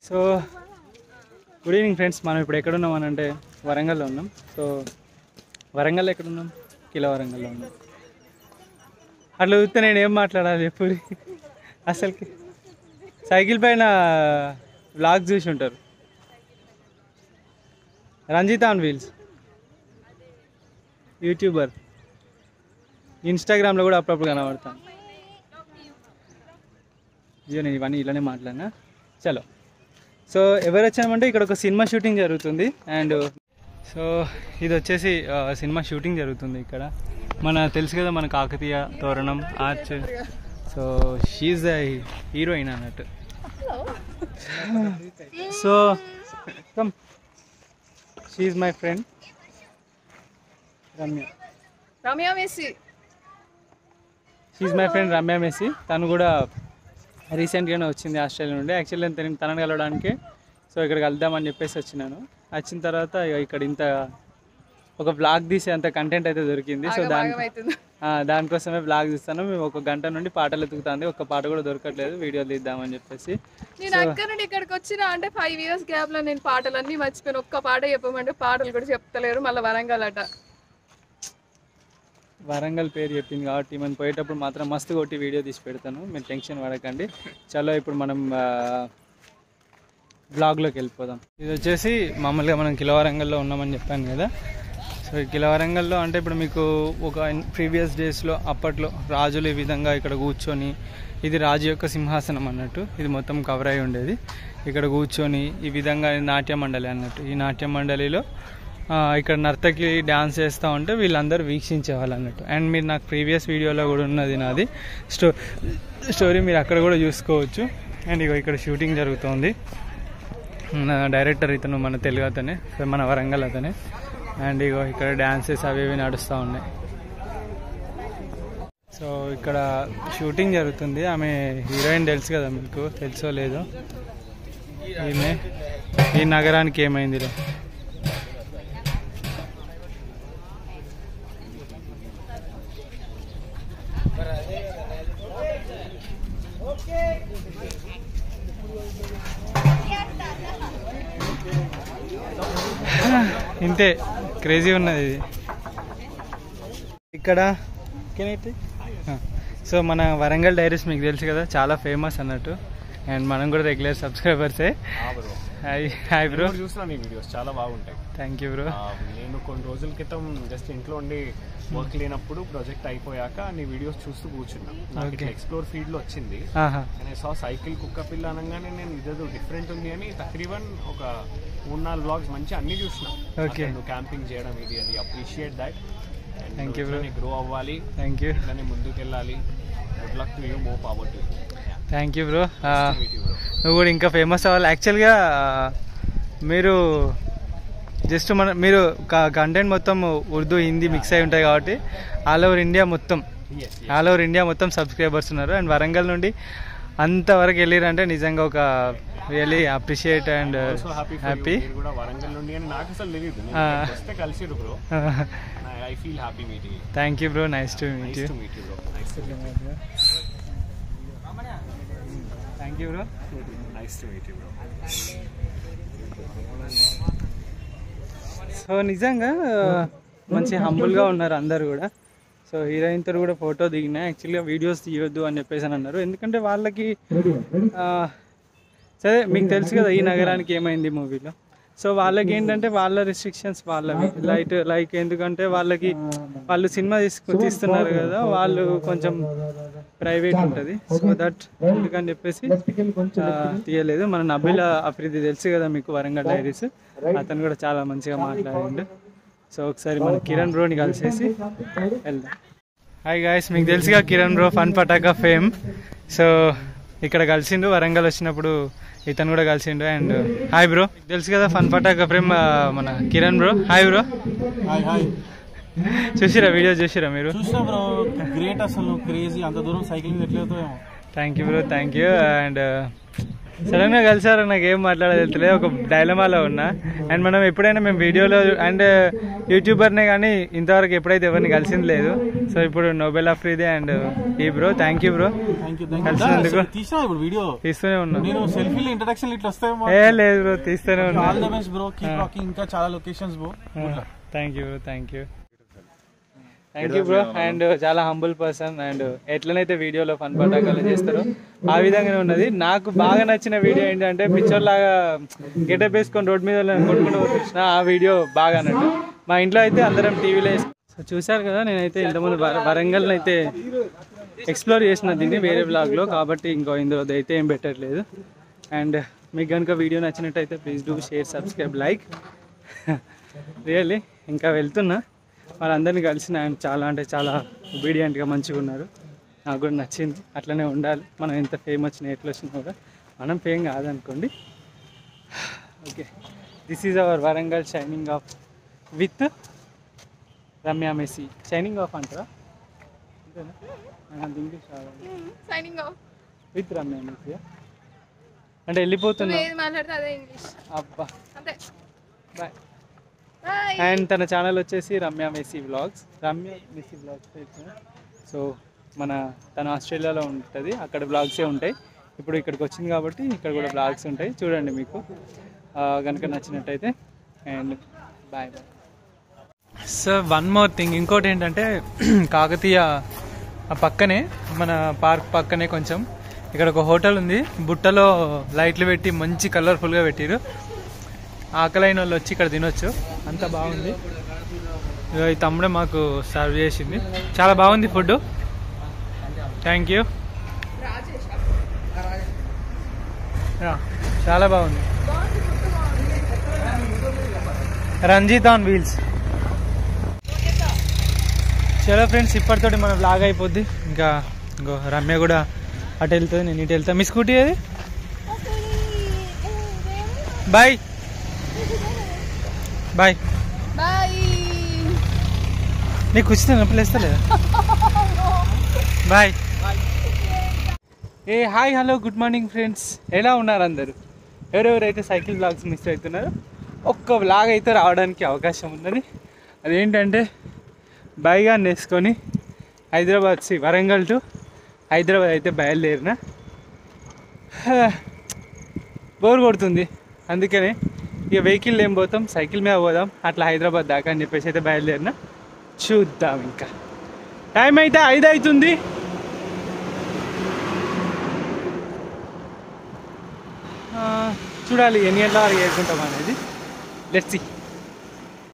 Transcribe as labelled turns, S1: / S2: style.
S1: So good evening friends మనం ఇప్పుడు ఎక్కడ ఉన్నాం అని అంటే వరంగల్లో ఉన్నాం సో వరంగల్ ఎక్కడ ఉన్నాం కిలో వరంగల్లో ఉన్నాం అట్లా చూస్తే నేను ఏం మాట్లాడాలి ఎప్పుడు అసలుకి సైకిల్ పైన వ్లాగ్ చూసి ఉంటారు రంజిత్ ఆన్ వీల్స్ యూట్యూబర్ ఇన్స్టాగ్రామ్లో కూడా అప్పుడప్పుడు కనబడతాను ఇదిగో నేను ఇవన్నీ ఇలానే మాట్లాడినా చలో సో ఎవరు వచ్చామంటే ఇక్కడ ఒక సినిమా షూటింగ్ జరుగుతుంది అండ్ సో ఇది వచ్చేసి ఆ, సినిమా షూటింగ్ జరుగుతుంది ఇక్కడ మన తెలుసు కదా మన కాకతీయ తోరణం arch so she's the heroine అన్నట్టు so come she's my friend Ramya
S2: Ramya Messi
S1: she's my friend Ramya Messi తను కూడా రీసెంట్గానే వచ్చింది ఆస్ట్రేలియా నుండి యాక్చువల్లీ నేను తనని కలవడానికి సో ఇక్కడ కలుద్దామని చెప్పేసి వచ్చినాను వచ్చిన తర్వాత ఇక ఇక్కడ ఇంత ఒక బ్లాగ్ తీసే అంత కంటెంట్ అయితే దొరికింది సో దాని
S2: అవుతుంది
S1: ఆ, దానికోసమే బ్లాగ్ తీస్తాను మేము ఒక గంట నుండి పాటలు ఎత్తుకుతుంది ఒక పాట కూడా దొరకట్లేదు వీడియోలు తీద్దామని చెప్పేసి
S2: నేను అక్కడ నుండి ఇక్కడికి వచ్చిన అంటే ఫైవ్ ఇయర్స్ గ్యాప్ లో నేను పాటలన్నీ మర్చిపోయాను ఒక్క పాట చెప్పమంటే పాటలు కూడా చెప్తలేరు మళ్ళీ వరంగల్ అట
S1: వరంగల్ పేరు చెప్పింది కాబట్టి మనం పోయేటప్పుడు మాత్రం మస్తు కొట్టి వీడియో తీసి పెడతాను మీరు టెన్షన్ పడకండి చలో ఇప్పుడు మనం ఆ, బ్లాగ్లోకి వెళ్ళిపోదాం ఇది వచ్చేసి మామూలుగా మనం కిలవరంగల్లో ఉన్నామని చెప్పాను కదా సో ఈ కిలవరంగల్లో అంటే ఇప్పుడు మీకు ఒక ప్రీవియస్ డేస్లో అప్పట్లో రాజులు ఈ విధంగా ఇక్కడ కూర్చొని ఇది రాజు యొక్క సింహాసనం అన్నట్టు ఇది మొత్తం కవర్ అయి ఉండేది ఇక్కడ కూర్చొని ఈ విధంగా నాట్య మండలి అన్నట్టు ఈ నాట్య మండలిలో ఆ, ఇక్కడ నర్తకి డ్యాన్స్ చేస్తూ ఉంటే వీళ్ళందరూ వీక్షించేవాళ్ళు అన్నట్టు అండ్ మీరు నాకు ప్రీవియస్ వీడియోలో కూడా ఉన్నది నాది స్టో స్టోరీ మీరు అక్కడ కూడా చూసుకోవచ్చు అండ్ ఇగో ఇక్కడ షూటింగ్ జరుగుతోంది మన డైరెక్టర్ ఇతను మన తెలుగు అతనే సో మన వరంగల్ అతనే అండ్ ఇగో ఇక్కడ డ్యాన్సెస్ అవి ఇవి నడుస్తూ ఉన్నాయి సో ఇక్కడ షూటింగ్ జరుగుతుంది ఆమె హీరోయిన్ తెలుసు కదా మీకు తెలుసో లేదో ఈమె ఈ నగరానికి ఏమైందిలో ఇంతే క్రేజీ ఉన్నది ఇది ఇక్కడ కెనైతే సో మన వరంగల్ డైరీస్ మీకు తెలుసు కదా చాలా ఫేమస్ అన్నట్టు అండ్ మనం కూడా రెగ్యులర్ సబ్స్క్రైబర్సే హాయ్ హాయ్ బ్రో
S3: చూసిన నీ వీడియోస్ చాలా బాగుంటాయి
S1: థ్యాంక్ యూ బ్రో
S3: ఆ, నేను కొన్ని రోజుల క్రితం జస్ట్ ఇంట్లో ఉండి వర్క్ లేనప్పుడు ప్రాజెక్ట్ అయిపోయాక నీ వీడియోస్ చూస్తూ కూర్చున్నా నాకు ఇట్లా
S1: Okay.
S3: ఎక్స్ప్లోర్ ఫీల్డ్ లో వచ్చింది
S1: ఆహా
S3: నేను సా సైకిల్ కుక్క పిల్ల అనగానే నేను ఇదేదో డిఫరెంట్ ఉంది అని తక్రీబన్ ఒక మూడు నాలుగు బ్లాగ్స్ మంచి అన్ని చూసిన
S1: Okay.
S3: నువ్వు క్యాంపింగ్ చేయడం ఇది అది appreciate that
S1: Thank you, bro.
S3: Grow అవ్వాలి
S1: థ్యాంక్ యూ
S3: ఇట్లానే ముందుకు వెళ్ళాలి good luck to you more power to
S1: thank you bro
S3: you
S1: నువ్వు కూడా ఇంకా ఫేమస్ అవ్వాలి యాక్చువల్గా మీరు జస్ట్ మన మీరు కంటెంట్ మొత్తం ఉర్దూ హిందీ మిక్స్ అయి ఉంటాయి కాబట్టి ఆల్ ఓవర్ ఇండియా మొత్తం ఆల్ ఓవర్ ఇండియా మొత్తం సబ్స్క్రైబర్స్ ఉన్నారు అండ్ వరంగల్ నుండి అంతవరకు వెళ్ళిరంటే నిజంగా ఒక really appreciate and
S3: so happy
S1: happy
S3: మీరు కూడా వరంగల్ నుండి అని నాకు అసలు తెలియదు నేను
S1: Ah.
S3: ఇక్కడికి వస్తే కలిసిరు bro I feel happy meeting
S1: thank you bro nice to meet
S3: nice
S1: you
S3: to meet you bro nice to
S1: thank you bro
S3: nice to meet you bro
S1: so నిజంగా మంచి హంబుల్గా ఉన్నారు అందరు కూడా సో హీరోయిన్తో కూడా ఫోటో దిగినా యాక్చువల్గా వీడియోస్ తీయొద్దు అని చెప్పేసి అని అన్నారు ఎందుకంటే వాళ్ళకి ఆ, సరే మీకు తెలుసు కదా ఈ నగరానికి ఏమైంది మూవీలో సో వాళ్ళకి ఏంటంటే వాళ్ళ రిస్ట్రిక్షన్స్ వాళ్ళవి లైట్ లైక్ ఎందుకంటే వాళ్ళకి వాళ్ళు సినిమా తీసుకు తీస్తున్నారు కదా వాళ్ళు కొంచెం ప్రైవేట్ ఉంటుంది సో దట్ ఎందుకని చెప్పేసి ఆ, తీయలేదు మన నబిల్ అఫ్రీది తెలుసు కదా మీకు వరంగల్ డైరీస్ అతను కూడా చాలా మంచిగా మాట్లాడిండు సో ఒకసారి మన కిరణ్ బ్రోని కలిసేసి వెళ్దాం హాయ్ గాయస్ మీకు తెలుసుగా Kiran bro fun Pataka fame so ఇక్కడ కలిసిండు వరంగల్ వచ్చినప్పుడు ఇతను కూడా కలిసిండు అండ్ హాయ్ బ్రో తెలుసు కదా ఫన్ పటాకా ఫేమ్ మన Kiran bro hi bro
S4: hi hi
S1: చూసిరా వీడియో చూసిరా మీరు
S4: చూసినా బ్రో గ్రేట్ అసలు క్రేజీ అంత దూరం సైక్లింగ్ ఎట్లయితే
S1: thank you bro thank you and sudden గా కలిసారు నాకు ఏం మాట్లాడలేదు ఒక డైలమాలో ఉన్నా అండ్ మనం ఎప్పుడైనా మేము వీడియోలో అండ్ యూట్యూబర్నే కానీ ఇంతవరకు ఎప్పుడైతే ఎవరిని కలిసింది లేదు సో ఇప్పుడు నోబెల్ ఆఫ్రీదే అండ్ ఈ bro thank you bro
S4: thank you
S1: కలిసినందుకు.
S4: తీసినా ఇప్పుడు వీడియో
S1: తీస్తూనే ఉన్నా
S4: నేను సెల్ఫీలు ఇంట్రడక్షన్ ఇట్లా వస్తాయేమో
S1: ఏ లేదు బ్రో తీస్తూనే ఉన్నా
S4: all the best bro keep rocking ఇంకా చాలా locations bro
S1: thank you bro thank you thank you bro and చాలా హంబుల్ పర్సన్ అండ్ ఎట్లనైతే వీడియోలో ఫన్ పటాకాలు చేస్తారో ఆ విధంగానే ఉన్నది నాకు బాగా నచ్చిన వీడియో ఏంటంటే పిక్చర్ లాగా గెటప్ వేసుకొని రోడ్ మీద వాళ్ళని కొట్టుకుంటూ చూసిన ఆ వీడియో బాగా అన్నట్టు మా ఇంట్లో అయితే అందరం టీవీలో సో చూశారు కదా నేనైతే ఇంతకుముందు వర- వరంగల్ని అయితే ఎక్స్ప్లోర్ చేసిన దీన్ని వేరే బ్లాగ్లో కాబట్టి ఇంకో ఇందులో అయితే ఏం పెట్టట్లేదు అండ్ మీకు కనుక వీడియో నచ్చినట్టయితే please do share subscribe like really ఇంకా వెళ్తున్నా వాళ్ళందరినీ కలిసిన ఆయన చాలా అంటే చాలా ఒబీడియంట్గా మంచిగా ఉన్నారు నాకు కూడా నచ్చింది అట్లనే ఉండాలి మనం ఎంత ఫేమ్ వచ్చినా ఎట్లా వచ్చినా కూడా మనం ఫేమ్ కాదనుకోండి okay this is our Warangal shining off with Ramya Messi shining off అంటారా అంతేనా నాకు అంత ఇంగ్లీష్ రావాలి
S2: signing off
S1: with Ramya Messi అంటే వెళ్ళిపోతున్నా
S2: నువ్వు ఏది మాట్లాడితే అదే ఇంగ్లీష్
S1: అబ్బా
S2: అంతే
S1: బాయ్
S2: బాయ్
S1: అండ్ తన ఛానల్ వచ్చేసి Ramya Messi vlogs Ramya Messi vlogs so మన తన ఆస్ట్రేలియాలో ఉంటుంది అక్కడ వ్లాగ్సే ఉంటాయి ఇప్పుడు ఇక్కడికి వచ్చింది కాబట్టి ఇక్కడ కూడా వ్లాగ్స్ ఉంటాయి చూడండి మీకు కనుక నచ్చినట్టయితే and bye bye so one more thing ఇంకోటి ఏంటంటే కాకతీయ ఆ పక్కనే మన పార్క్ పక్కనే కొంచెం ఇక్కడ ఒక హోటల్ ఉంది బుట్టలో లైట్లు పెట్టి మంచి కలర్ఫుల్గా పెట్టిరు ఆకలైన వాళ్ళు వచ్చి ఇక్కడ తినొచ్చు అంత బాగుంది ఇగో ఈ తమ్ముడే మాకు సర్వ్ చేసింది చాలా బాగుంది ఫుడ్ థ్యాంక్ యూ చాలా బాగుంది రంజిత్ ఆన్ వీల్స్ చలో ఫ్రెండ్స్ ఇప్పటితోటి మన బ్లాగ్ అయిపోద్ది ఇంకా ఇంకో రమ్య కూడా అటు వెళ్తుంది నేను ఇటు వెళ్తా మీ స్కూటీ ఏది బాయ్ బాయ్
S2: బాయ్
S1: నీకు ఉచిత నొప్పులు వేస్తలేదా బాయ్ ఏ hi hello good morning friends ఎలా ఉన్నారు అందరు ఎవరెవరైతే సైకిల్ బ్లాగ్స్ మిస్ అవుతున్నారో ఒక్క బ్లాగ్ అయితే రావడానికి అవకాశం ఉన్నది అదేంటంటే బైగా వేసుకొని హైదరాబాద్ సి వరంగల్ టు హైదరాబాద్ అయితే బయలుదేరిన బోర్ కొడుతుంది అందుకనే ఇక వెహికల్ ఏం పోతాం సైకిల్ మీద పోదాం అట్లా హైదరాబాద్ దాకా అని చెప్పేసి అయితే బయలుదేరిన చూద్దాం ఇంకా టైం అయితే ఐదు అవుతుంది ఆ, చూడాలి ఎన్ని గంటల వరకు చేరుకుంటాం అనేది లెట్స్